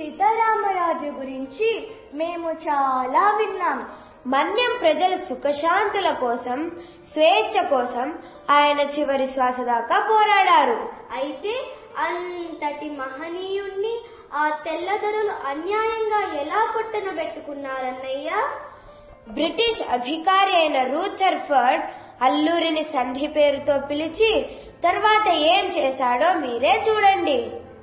సీతారామరాజు గురించి మేము చాలా విన్నాం మన్యం ప్రజల సుఖశాంతుల కోసం స్వేచ్ఛ కోసం ఆయన చివరి శ్వాస దాకా పోరాడారు అయితే అంతటి మహనీయుణ్ణి ఆ తెల్లదొరలు అన్యాయంగా ఎలా పొట్టన పెట్టుకున్నారన్నయ్యా బ్రిటిష్ అధికారి అయిన రూథర్ఫర్డ్ అల్లూరిని సంధి పేరుతో పిలిచి తర్వాత ఏం చేశాడో మీరే చూడండి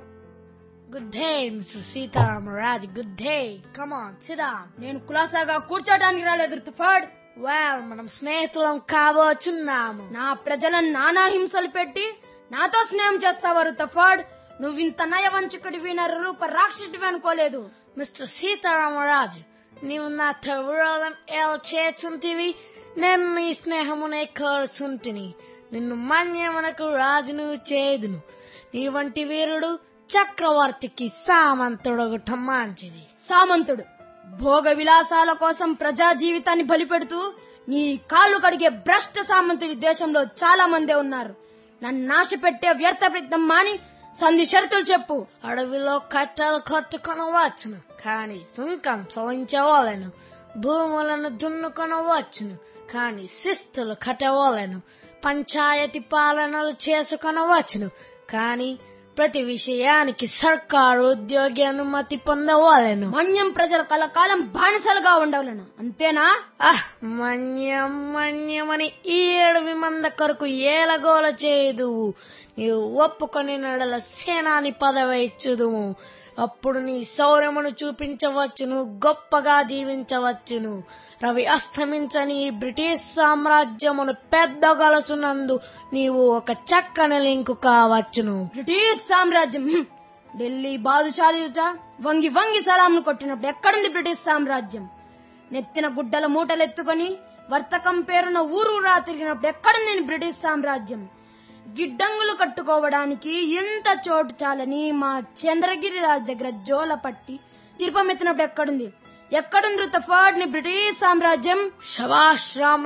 good day mister Seetharamaraju good day come on సిడా నేను కులాసాగా కూర్చోడానికి రాలేదు రుతుఫర్డ్ వెల్ మనం స్నేహితులం కాబోచున్నాము నా ప్రజలను నానా హింసలు పెట్టి నాతో స్నేహం చేస్తావా రుతఫర్డ్ నువ్వింత నయవంచకుడివి రూప రాక్షసుడివి అనుకోలేదు మిస్టర్ సీతారామరాజు నీవు నాతో విరోధం ఎలా చేస్తుంటివి నేను నీ స్నేహమునే కోరుచుంటిని నిన్ను మన్యమునకు రాజును చేదును నీ వంటి వీరుడు చక్రవర్తికి సామంతుడొకట మంచిది సామంతుడు భోగ విలాసాల కోసం ప్రజా జీవితాన్ని బలిపెడుతూ నీ కాళ్ళు కడిగే భ్రష్ట సామంతుడి దేశంలో చాలా మందే ఉన్నారు నన్ను నాశ పెట్టే వ్యర్థ ప్రయత్నం మాని సంధి షరతులు చెప్పు అడవిలో కట్టెలు కట్టుకొనవచ్చును కానీ సుంకం చెల్లించవలను భూములను దున్నుకొనవచ్చును కానీ శిస్తులు కట్టవలను పంచాయతీ పాలనలు చేసుకొనవచ్చును కానీ ప్రతి విషయానికి సర్కారు ఉద్యోగి అనుమతి పొందవలను మన్యం ప్రజల కలకాలం బానిసలుగా ఉండవలను అంతేనా ఆహ్ మన్యం మన్యమని ఈ ఏడవి మంద కొరకు ఏలగోల చేయదువు నీవు ఒప్పుకొని నడల సేనాని పదవి ఇచ్చుదువు అప్పుడు నీ శౌర్యమును చూపించవచ్చును గొప్పగా జీవించవచ్చును రవి అస్తమించని ఈ బ్రిటిష్ సామ్రాజ్యమును పెద్దగలచునందు నీవు ఒక చక్కని లింకు కావచ్చును బ్రిటిష్ సామ్రాజ్యం హ్మ్. ఢిల్లీ బాదుషాలుట వంగి వంగి సలాంను కొట్టినప్పుడు ఎక్కడుంది బ్రిటిష్ సామ్రాజ్యం నెత్తిన గుడ్డల మూటలెత్తుకొని వర్తకం పేరున ఊరూరా తిరిగినప్పుడు ఎక్కడుంది ఈ బ్రిటిష్ సామ్రాజ్యం గిడ్డంగులు కట్టుకోవడానికి ఎంత చోటు చాలని మా చంద్రగిరి రాజు దగ్గర జోల పట్టి తిరుపమెత్తినప్పుడు ఎక్కడుంది ఎక్కడుంది రుతఫర్డ్ ని బ్రిటిష్ సామ్రాజ్యం శభాష్ రామ్